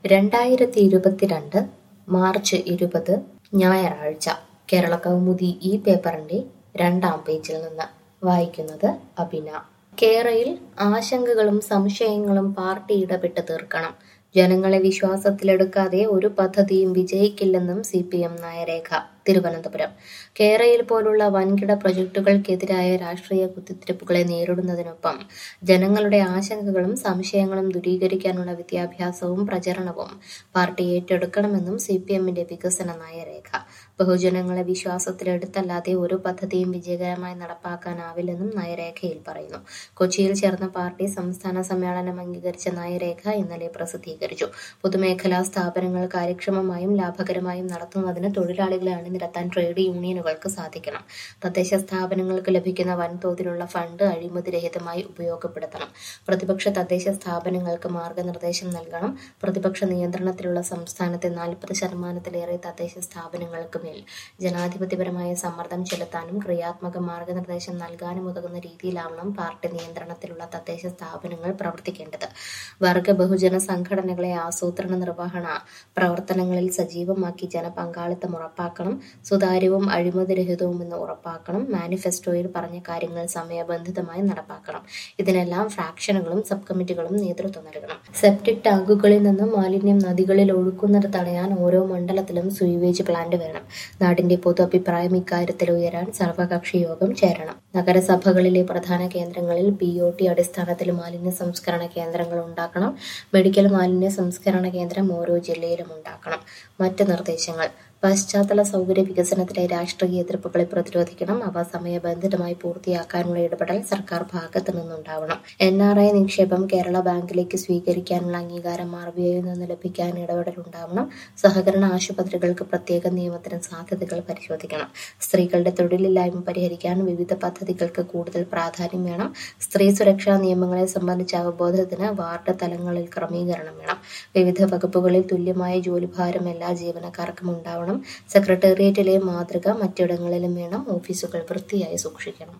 രണ്ടായിരത്തി ഇരുപത്തിരണ്ട് മാർച്ച് ഇരുപത് ഞായറാഴ്ച കേരള കൗമുദി ഈ പേപ്പറിന്റെ രണ്ടാം പേജിൽ നിന്ന് വായിക്കുന്നത് അബിന കേരയിൽ ആശങ്കകളും സംശയങ്ങളും പാർട്ടി ഇടപെട്ട് തീർക്കണം ജനങ്ങളെ വിശ്വാസത്തിലെടുക്കാതെ ഒരു പദ്ധതിയും വിജയിക്കില്ലെന്നും സി പി എം നയരേഖ തിരുവനന്തപുരം കേരയിൽ പോലുള്ള വൻകിട പ്രൊജക്ടുകൾക്കെതിരായ രാഷ്ട്രീയ കുത്തിത്തിരിപ്പുകളെ നേരിടുന്നതിനൊപ്പം ജനങ്ങളുടെ ആശങ്കകളും സംശയങ്ങളും ദൂരീകരിക്കാനുള്ള വിദ്യാഭ്യാസവും പ്രചരണവും പാർട്ടി ഏറ്റെടുക്കണമെന്നും സി പി എമ്മിന്റെ വികസന നയരേഖ ബഹുജനങ്ങളെ വിശ്വാസത്തിലെടുത്തല്ലാതെ ഒരു പദ്ധതിയും വിജയകരമായി നടപ്പാക്കാനാവില്ലെന്നും നയരേഖയിൽ പറയുന്നു കൊച്ചിയിൽ ചേർന്ന പാർട്ടി സംസ്ഥാന സമ്മേളനം അംഗീകരിച്ച നയരേഖ ഇന്നലെ പ്രസിദ്ധീകരിച്ചു പൊതുമേഖലാ സ്ഥാപനങ്ങൾ കാര്യക്ഷമമായും ലാഭകരമായും നടത്തുന്നതിന് തൊഴിലാളികളെ അണിനിരത്താൻ ട്രേഡ് യൂണിയനുകൾക്ക് സാധിക്കണം തദ്ദേശ സ്ഥാപനങ്ങൾക്ക് ലഭിക്കുന്ന വൻതോതിലുള്ള ഫണ്ട് അഴിമതിരഹിതമായി ഉപയോഗപ്പെടുത്തണം പ്രതിപക്ഷ തദ്ദേശ സ്ഥാപനങ്ങൾക്ക് മാർഗനിർദ്ദേശം നൽകണം പ്രതിപക്ഷ നിയന്ത്രണത്തിലുള്ള സംസ്ഥാനത്തെ നാൽപ്പത് ശതമാനത്തിലേറെ തദ്ദേശ സ്ഥാപനങ്ങൾക്ക് മേൽ ജനാധിപത്യപരമായ സമ്മർദ്ദം ചെലുത്താനും ക്രിയാത്മക മാർഗനിർദ്ദേശം നൽകാനും ഉതകുന്ന രീതിയിലാവണം പാർട്ടി നിയന്ത്രണത്തിലുള്ള തദ്ദേശ സ്ഥാപനങ്ങൾ പ്രവർത്തിക്കേണ്ടത് വർഗ ബഹുജന സംഘടനകളെ ആസൂത്രണ നിർവഹണ പ്രവർത്തനങ്ങളിൽ സജീവമാക്കി ജനപങ്കാളിത്തം ഉറപ്പാക്കണം സുതാര്യവും അഴിമതിരഹിതവുമെന്ന് ഉറപ്പാക്കണം മാനിഫെസ്റ്റോയിൽ പറഞ്ഞ കാര്യങ്ങൾ സമയബന്ധിതമായി നടപ്പാക്കണം ഇതിനെല്ലാം ഫ്രാക്ഷനുകളും സബ് കമ്മിറ്റികളും നേതൃത്വം നൽകണം സെപ്റ്റിക് ടാങ്കുകളിൽ നിന്നും മാലിന്യം നദികളിൽ ഒഴുക്കുന്നത് തടയാൻ ഓരോ മണ്ഡലത്തിലും സ്വീവേജ് പ്ലാന്റ് വേണം നാടിന്റെ പൊതു അഭിപ്രായം ഇക്കാര്യത്തിൽ ഉയരാൻ സർവകക്ഷി യോഗം ചേരണം നഗരസഭകളിലെ പ്രധാന കേന്ദ്രങ്ങളിൽ ബി ഒ ടി അടിസ്ഥാനത്തിൽ മാലിന്യ സംസ്കരണ കേന്ദ്രങ്ങൾ ഉണ്ടാക്കണം മെഡിക്കൽ മാലിന്യ സംസ്കരണ കേന്ദ്രം ഓരോ ജില്ലയിലും ഉണ്ടാക്കണം മറ്റ് നിർദ്ദേശങ്ങൾ പശ്ചാത്തല സൗകര്യ വികസനത്തിലെ രാഷ്ട്രീയ എതിർപ്പുകളെ പ്രതിരോധിക്കണം അവ സമയബന്ധിതമായി പൂർത്തിയാക്കാനുള്ള ഇടപെടൽ സർക്കാർ ഭാഗത്തു നിന്നുണ്ടാവണം എൻ ആർ ഐ നിക്ഷേപം കേരള ബാങ്കിലേക്ക് സ്വീകരിക്കാനുള്ള അംഗീകാരം ആർ ബി ഐയിൽ നിന്ന് ലഭിക്കാൻ ഇടപെടലുണ്ടാവണം സഹകരണ ആശുപത്രികൾക്ക് പ്രത്യേക നിയമത്തിന് സാധ്യതകൾ പരിശോധിക്കണം സ്ത്രീകളുടെ തൊഴിലില്ലായ്മ പരിഹരിക്കാൻ വിവിധ പദ്ധതികൾക്ക് കൂടുതൽ പ്രാധാന്യം വേണം സ്ത്രീ സുരക്ഷാ നിയമങ്ങളെ സംബന്ധിച്ച അവബോധത്തിന് വാർഡ് തലങ്ങളിൽ ക്രമീകരണം വേണം വിവിധ വകുപ്പുകളിൽ തുല്യമായ ജോലിഭാരം എല്ലാ ജീവനക്കാർക്കും ഉണ്ടാവണം സെക്രട്ടേറിയറ്റിലെ മാതൃക മറ്റിടങ്ങളിലും വേണം ഓഫീസുകൾ വൃത്തിയായി സൂക്ഷിക്കണം